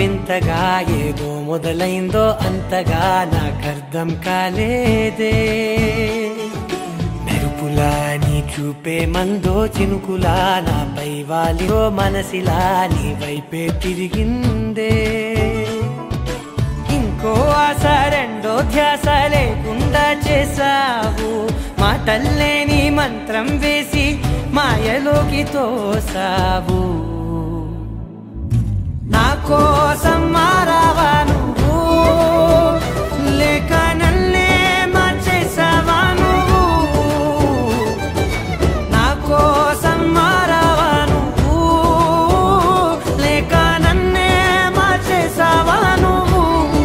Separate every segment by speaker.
Speaker 1: వింతగా ఏదో మొదలైందో అంతగా నాకర్థం కాలేదే మెరుపులా నీ చూపే మందో చినుకులా నాపై వాలిలో మనసిలా నీ వైపే తిరిగిందే ఇంకో ఆశ రెండో ధ్యాస లేకుండా చేసావు మాటల్లేని మంత్రం వేసి మాయలోకి తోసావు నా కోసం మారావా నువ్వు లేక నన్నే మార్చేసావా నువ్వు నా కోసం మారావా నువ్వు లేక నన్నే మార్చేసావా నువ్వు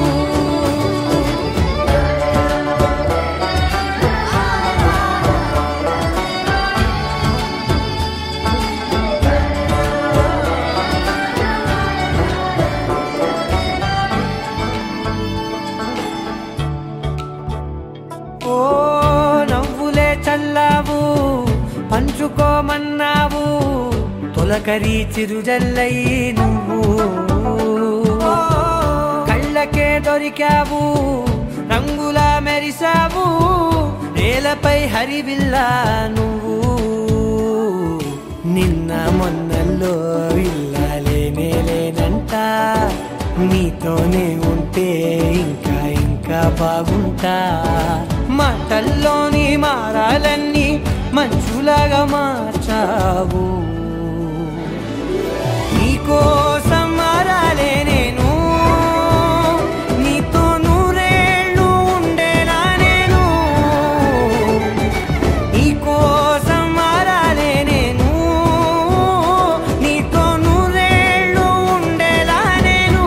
Speaker 1: ఓ నవ్వులే చల్లావు పంచుకోమన్నావు తొలకరి చిరుజల్లై నువ్వు ఓ, కళ్ళకే దొరికావు రంగులా మెరిసావు నేలపై హరివిల్లా నువ్వు నిన్న మొన్నల్లో ఇల్లాలేనే లేనంట నీతోనే ఉంటే ఇంకా ఇంకా బాగుంటా మాటల్లోని మారాలన్నీ మంచులాగా మార్చావు నీకోసం మారాలే నేను నీతో నూరేళ్ళు ఉండేలా నేను నీకోసం మారాలే నేను నీతో నూరేళ్ళు ఉండేలా నేను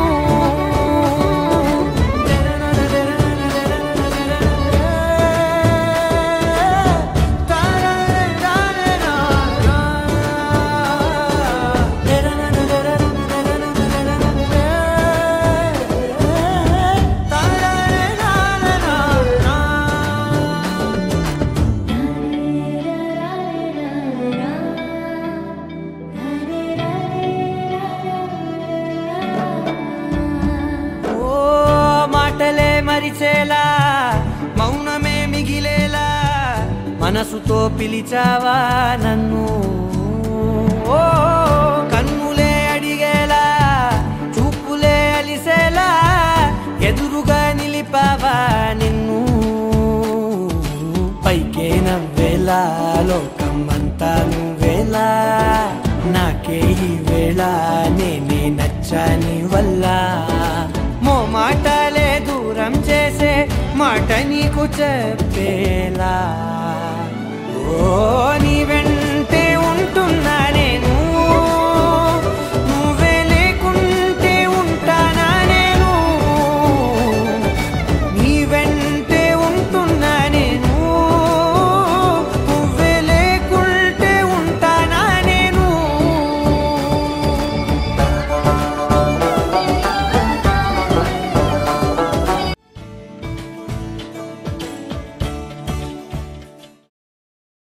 Speaker 1: ఓ మాటలే మరిచేలా మౌనమే మిగిలేలా మనసుతో పిలిచావా నన్ను ఓ కన్నులే అడిగేలా చూపులే అలిసేలా ఎదురుగా నిలిపావా నిన్ను పైకే నవ్వేలా లోకం అంతా నువ్వేలా నాకే ఈ వేళ నేనే నచ్చాని వల్ల మో మాటలే దూరం చేసే మాట నీకు చెప్పేలా ఓ నీ వెంటే ఉంటున్నా నేను